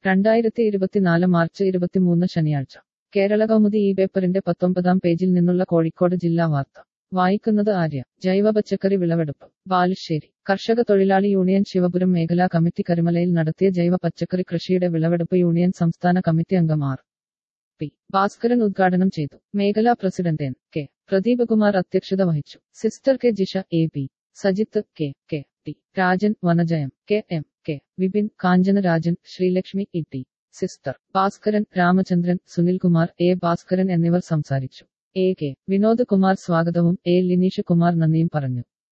രണ്ടായിരത്തി ഇരുപത്തിനാല് മാർച്ച് ഇരുപത്തിമൂന്ന് ശനിയാഴ്ച കേരള കൗമുദി ഈ പേപ്പറിന്റെ പത്തൊമ്പതാം പേജിൽ നിന്നുള്ള കോഴിക്കോട് ജില്ലാ വാർത്ത വായിക്കുന്നത് ആര്യ ജൈവ പച്ചക്കറി വിളവെടുപ്പ് ബാലുശ്ശേരി കർഷക തൊഴിലാളി യൂണിയൻ ശിവപുരം മേഖലാ കമ്മിറ്റി കരിമലയിൽ നടത്തിയ ജൈവ പച്ചക്കറി കൃഷിയുടെ വിളവെടുപ്പ് യൂണിയൻ സംസ്ഥാന കമ്മിറ്റി അംഗം ആർ പി ഭാസ്കരൻ ഉദ്ഘാടനം ചെയ്തു മേഖലാ president N K Pradeep Kumar അധ്യക്ഷത വഹിച്ചു sister K Jisha A B Sajith K K T Rajan Vanajayam K M K Vipin Kanchanarajan Sreelakshmi E T sister Bhaskaran Ramachandran Sunilkumar A Bhaskaran എന്നിവർ സംസാരിച്ചു എ കെ വിനോദ് കുമാർ സ്വാഗതവും എ ലിനീഷ് കുമാർ നന്ദിയും പറഞ്ഞു